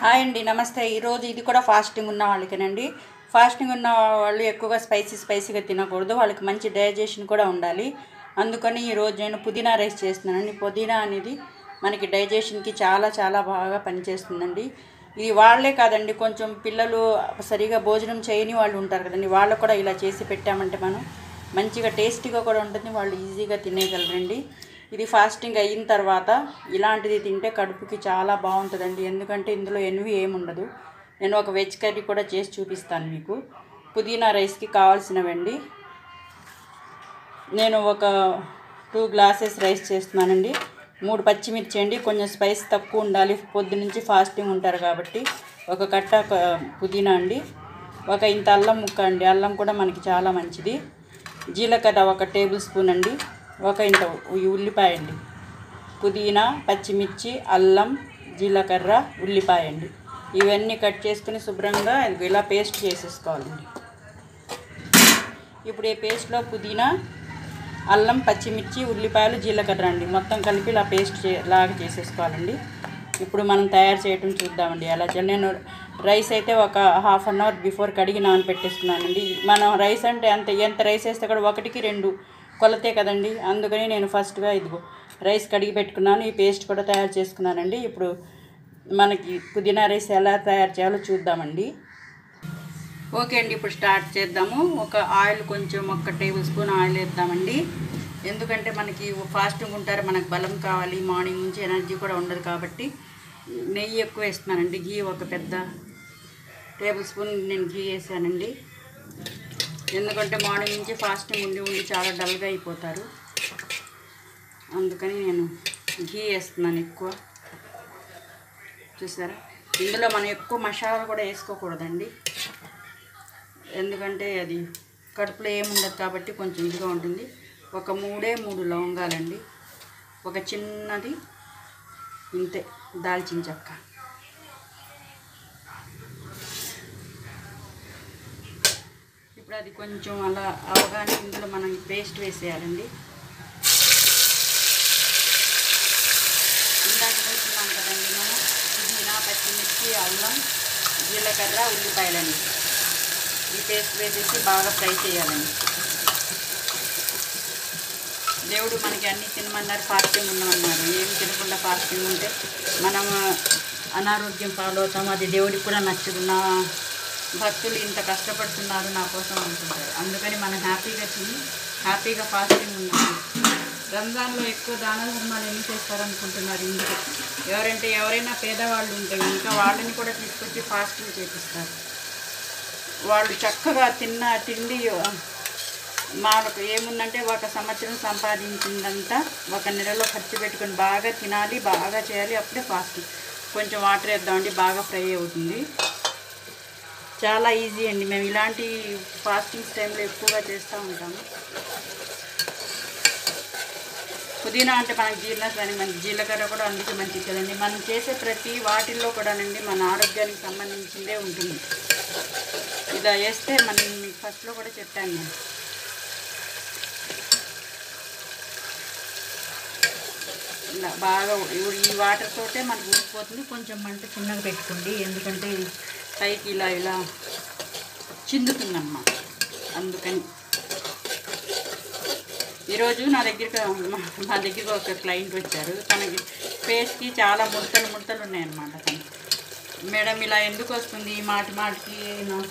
hi అండి నమస్తే ఈరోజు ఇది కూడా ఫాస్టింగ్ ఉన్న వాళ్ళకేనండి ఫాస్టింగ్ ఉన్న వాళ్ళు ఎక్కువగా స్పైసీ స్పైసీగా తినకూడదు వాళ్ళకి మంచి డైజెషన్ కూడా ఉండాలి అందుకని ఈరోజు నేను పుదీనా రైస్ చేస్తున్నానండి పుదీనా అనేది మనకి డైజెషన్కి చాలా చాలా బాగా పనిచేస్తుందండి ఇది వాళ్ళే కాదండి కొంచెం పిల్లలు సరిగా భోజనం చేయని వాళ్ళు ఉంటారు కదండి వాళ్ళకు కూడా ఇలా చేసి పెట్టామంటే మనం మంచిగా టేస్టీగా కూడా ఉంటుంది వాళ్ళు ఈజీగా తినేయగలరండి ఇది ఫాస్టింగ్ అయిన తర్వాత ఇలాంటిది తింటే కడుపుకి చాలా బాగుంటుందండి ఎందుకంటే ఇందులో ఎనివి ఏముండదు నేను ఒక వెజ్ కర్రీ కూడా చేసి చూపిస్తాను మీకు పుదీనా రైస్కి కావాల్సినవండి నేను ఒక టూ గ్లాసెస్ రైస్ చేస్తున్నానండి మూడు పచ్చిమిర్చి అండి కొంచెం స్పైస్ తక్కువ ఉండాలి పొద్దు నుంచి ఫాస్టింగ్ ఉంటారు కాబట్టి ఒక కట్ట ఒక పుదీనా అండి ఒక ఇంత అల్లం ముక్క అండి అల్లం కూడా మనకి చాలా మంచిది జీలకర్ర ఒక టేబుల్ స్పూన్ అండి ఒక ఇంత ఉ- ఉల్లిపాయ అండి పుదీనా పచ్చిమిర్చి అల్లం జీలకర్ర ఉల్లిపాయ అండి ఇవన్నీ కట్ చేసుకుని శుభ్రంగా ఇలా పేస్ట్ చేసేసుకోవాలండి ఇప్పుడు ఈ పేస్ట్లో పుదీనా అల్లం పచ్చిమిర్చి ఉల్లిపాయలు జీలకర్ర అండి మొత్తం కలిపి ఇలా పేస్ట్ చే లాగా చేసేసుకోవాలండి ఇప్పుడు మనం తయారు చేయటం చూద్దామండి ఎలా చేయాలి నేను రైస్ అయితే ఒక హాఫ్ అన్ అవర్ బిఫోర్ కడిగి నానబెట్టేసుకున్నానండి మనం రైస్ అంటే అంత ఎంత రైస్ వేస్తే కూడా ఒకటికి రెండు కొలతే కదండి అందుకని నేను ఫస్ట్గా ఇదిగో రైస్ కడిగి పెట్టుకున్నాను ఈ పేస్ట్ కూడా తయారు చేసుకున్నానండి ఇప్పుడు మనకి పుదీనా రైస్ ఎలా తయారు చేయాలో చూద్దామండి ఓకే అండి ఇప్పుడు స్టార్ట్ చేద్దాము ఒక ఆయిల్ కొంచెం ఒక టేబుల్ స్పూన్ ఆయిల్ వేద్దామండి ఎందుకంటే మనకి ఫాస్టింగ్ ఉంటారు మనకు బలం కావాలి మార్నింగ్ నుంచి ఎనర్జీ కూడా ఉండదు కాబట్టి నెయ్యి ఎక్కువ వేస్తున్నానండి గీ ఒక పెద్ద టేబుల్ స్పూన్ నేను గీ వేసానండి ఎందుకంటే మార్నింగ్ నుంచి ఫాస్టింగ్ ఉండి ఉండి చాలా డల్గా అయిపోతారు అందుకని నేను గీ వేస్తున్నాను ఎక్కువ చూసారా ఇందులో మనం ఎక్కువ మసాలా కూడా వేసుకోకూడదండి ఎందుకంటే అది కడుపులో ఏముండదు కాబట్టి కొంచెం ఇదిగా ఉంటుంది ఒక మూడే మూడు లవంగాలండి ఒక చిన్నది ఇంతే దాల్చిన చెక్క ఇప్పుడు అది కొంచెం అలా అవగానే ఇందులో మనం పేస్ట్ వేసేయాలండి ఇందాక వేసుకున్నాం కదండి మనం పుదీనా పచ్చిమిర్చి అల్లం జీలకర్ర ఉల్లిపాయలండి ఈ పేస్ట్ వేసేసి బాగా ఫ్రై చేయాలండి దేవుడు మనకి అన్నీ తినమన్నారు ఫాస్టింగ్ ఉండమన్నారు ఏమి తినకుండా ఫాస్టింగ్ ఉంటే మనం అనారోగ్యం పాలవుతాం అది దేవుడికి కూడా నచ్చదు నా భక్తులు ఇంత కష్టపడుతున్నారు నా కోసం అనుకుంటారు అందుకని మనం హ్యాపీగా తిని హ్యాపీగా ఫాస్టింగ్ ఉన్నాము రంజాన్లో ఎక్కువ దాన ధర్మాలు ఎన్ని చేస్తారనుకుంటున్నారు ఇందుకు ఎవరంటే ఎవరైనా పేదవాళ్ళు ఉంటే ఇంకా వాళ్ళని కూడా తీసుకొచ్చి ఫాస్టింగ్ చేపిస్తారు వాళ్ళు చక్కగా తిన్న తిండి మాకు ఏముందంటే ఒక సంవత్సరం సంపాదించిందంతా ఒక నెలలో ఖర్చు పెట్టుకొని బాగా తినాలి బాగా చేయాలి అప్పుడే ఫాస్టింగ్ కొంచెం వాటర్ వేద్దామండి బాగా ఫ్రై అవుతుంది చాలా ఈజీ అండి మేము ఇలాంటి ఫాస్టింగ్స్ టైంలో ఎక్కువగా చేస్తూ ఉంటాము పుదీనా అంటే మనకి జీర్ణస్వామి మంచి జీలకర్ర కూడా అందుకే మంచిది కదండి మనం చేసే ప్రతి వాటిల్లో కూడానండి మన ఆరోగ్యానికి సంబంధించిందే ఉంటుంది ఇలా వేస్తే మనం మీకు ఫస్ట్లో కూడా చెప్పాను నేను ఇలా బాగా ఉ- ఈ వాటర్ తోటే మనకు ఉడికిపోతుంది కొంచెం మంట చిన్నగా పెట్టుకోండి ఎందుకంటే ఇది పైకి ఇలా ఇలా చిందుతుందన్నమాట అందుకని ఈరోజు నా దగ్గరికి మా- మా దగ్గరికి ఒక క్లయింట్ వచ్చారు తనకి ఫేస్కి చాలా ముడతలు ముడతలు ఉన్నాయన్నమాట తనకి మేడం ఇలా ఎందుకు వస్తుంది మాటి మాటికి నా-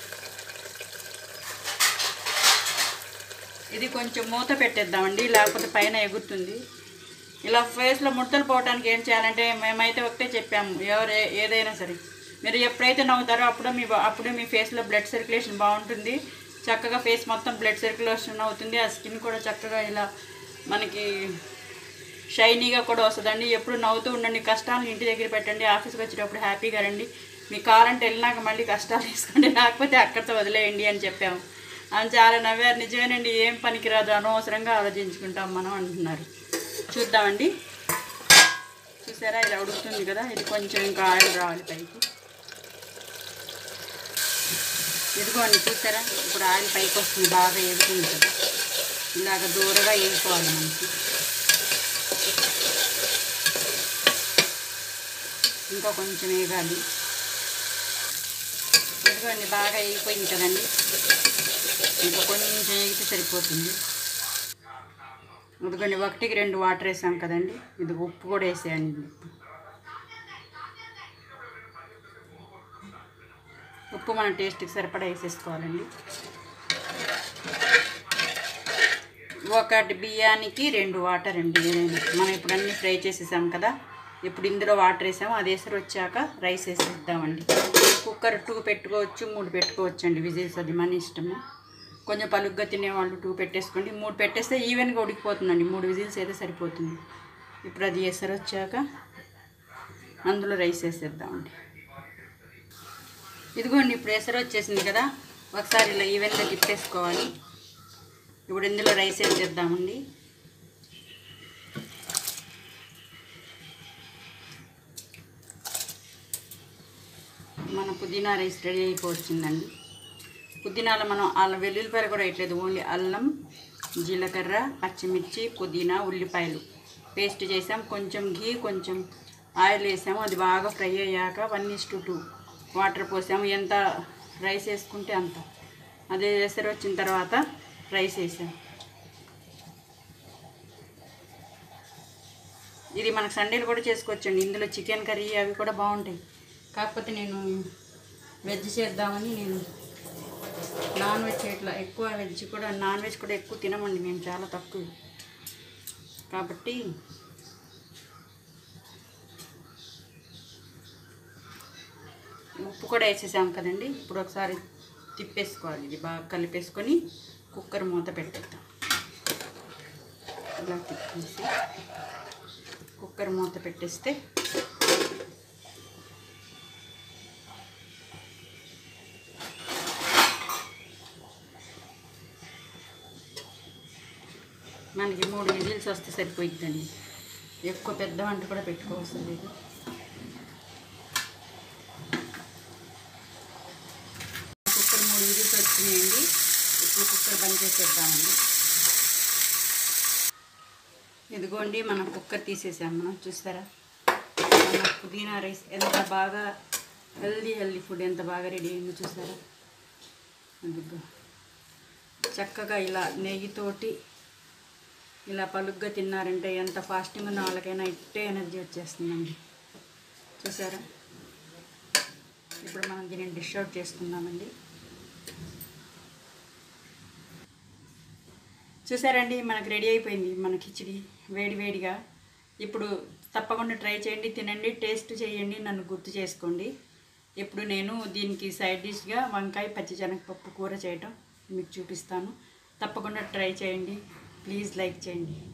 ఇది కొంచెం మూత పెట్టేద్దామండి లేకపోతే పైన ఎగురుతుంది ఇలా ఫేస్లో ముడతలు పోవడానికి ఏం చేయాలంటే మేమైతే ఒకటే చెప్పాము ఎవరు ఏ- ఏదైనా సరే మీరు ఎప్పుడైతే నవ్వుతారో అప్పుడు మీ బా- అప్పుడు మీ ఫేస్లో బ్లడ్ సర్క్యులేషన్ బాగుంటుంది చక్కగా ఫేస్ మొత్తం బ్లడ్ సర్క్యులేషన్ అవుతుంది ఆ స్కిన్ కూడా చక్కగా ఇలా మనకి షైనీగా కూడా వస్తుందండి ఎప్పుడు నవ్వుతూ ఉండండి కష్టాలను ఇంటి దగ్గర పెట్టండి ఆఫీస్కి వచ్చేటప్పుడు హ్యాపీగా రండి మీ కారంటే వెళ్ళినాక మళ్ళీ కష్టాలు తీసుకోండి లేకపోతే అక్కడితో వదిలేయండి అని చెప్పాము అని చాలా నవ్వారు నిజమేనండి ఏం పనికిరాదు అనవసరంగా ఆలోచించుకుంటాం మనం అంటున్నారు చూద్దామండి చూసారా ఇలా ఉడుకుతుంది కదా ఇది కొంచెం ఇంకా ఆయిల్ రావాలి పైకి ఇదిగోండి చూసారా ఇప్పుడు ఆయిల్ పైకి వస్తుంది బాగా ఎగుతుంది కదా ఇలాగ దూరగా వేసుకోవాలి మనకి ఇంకా కొంచెం వేగాలి ఇదిగోండి బాగా వేగిపోయింది కదండి ఇంకా కొంచెం వేగితే సరిపోతుంది ఇదిగోండి ఒకటికి రెండు వాటర్ వేసాం కదండి ఇది ఉప్పు కూడా వేసేయండి ఉప్పు మన టేస్ట్కి సరిపడా వేసేసుకోవాలండి ఒకటి బియ్యానికి రెండు వాటర్ అండి ఏదైనా మనం ఇప్పుడు అన్నీ ఫ్రై చేసేసాం కదా ఇప్పుడు ఇందులో వాటర్ వేసాము అది వేసరి వచ్చాక రైస్ వేసేద్దామండి కుక్కర్ టూ పెట్టుకోవచ్చు మూడు పెట్టుకోవచ్చు అండి విజిల్స్ అది మన ఇష్టము కొంచెం పలుగ్గా తినేవాళ్ళు టూ పెట్టేసుకోండి మూడు పెట్టేస్తే ఈవెన్గా ఉడికిపోతుందండి మూడు విజిల్స్ అయితే సరిపోతుంది ఇప్పుడు అది వేసరి వచ్చాక అందులో రైస్ వేసేద్దామండి ఇదిగోండి ఇప్పుడు ఎసరు వచ్చేసింది కదా ఒకసారి ఇలా ఈవెన్గా తిప్పేసుకోవాలి ఇప్పుడు ఇందులో రైస్ వేసేద్దామండి మన పుదీనా రైస్ రెడీ అయిపోవచ్చిందండి పుదీనాలో మనం అల్లం వెల్లుల్లిపాయలు కూడా వేయట్లేదు ఓన్లీ అల్లం జీలకర్ర పచ్చిమిర్చి పుదీనా ఉల్లిపాయలు పేస్ట్ చేసాం కొంచెం ఘీ కొంచెం ఆయిల్ వేసాము అది బాగా ఫ్రై అయ్యాక one is to two two పోసాము ఎంత రైస్ వేసుకుంటే అంత అదే ఎసరు వచ్చిన తర్వాత రైస్ వేసాము ఇది మనకు సండేలు కూడా చేసుకోవచ్చండి ఇందులో చికెన్ కర్రీ అవి కూడా బాగుంటాయి కాకపోతే నేను వెజ్ చేద్దామని నేను నాన్ వెజ్ ఇట్లా ఎక్కువ వెజ్ కూడా నాన్ వెజ్ కూడా ఎక్కువ తినమండి మేము చాలా తక్కువ కాబట్టి ఉప్పు కూడా వేసేసాం కదండి ఇప్పుడు ఒకసారి తిప్పేసుకోవాలి ఇది బాగా కలిపేసుకొని కుక్కర్ మూత పెట్టేద్దాం ఇలా తిప్పేసి కుక్కర్ మూత పెట్టేస్తే మనకి మూడు విజిల్స్ వస్తే సరిపోయిద్దండి ఎక్కువ పెద్ద వంట కూడా పెట్టుకోవసరం లేదు కుక్కర్ మూడు విజిల్స్ వచ్చినాయండి ఇప్పుడు కుక్కర్ బంద్ చేసేద్దామండి ఇదిగోండి మనం కుక్కర్ తీసేసాం మనం చూస్తారా మన పుదీనా రైస్ ఎంత బాగా హెల్దీ హెల్దీ ఫుడ్ ఎంత బాగా రెడీ అయిందో చూసారా అదిగో చక్కగా ఇలా నెయ్యితోటి ఇలా పలుగ్గా తిన్నారంటే ఎంత ఫాస్టింగ్ ఉన్న వాళ్ళకైనా ఇట్టే ఎనర్జీ వచ్చేస్తుందండి చూసారా ఇప్పుడు మనం దీనిని డిష్ అవుట్ చేసుకుందామండి చూసారండి మనకు రెడీ అయిపోయింది మన కిచిడి వేడి వేడిగా ఇప్పుడు తప్పకుండా ట్రై చేయండి తినండి టేస్ట్ చేయండి నన్ను గుర్తు చేసుకోండి ఇప్పుడు నేను దీనికి సైడ్ డిష్గా వంకాయ పచ్చిశనగపప్పు కూర చేయటం మీకు చూపిస్తాను తప్పకుండా ట్రై చేయండి ప్లీజ్ లైక్ చేయండి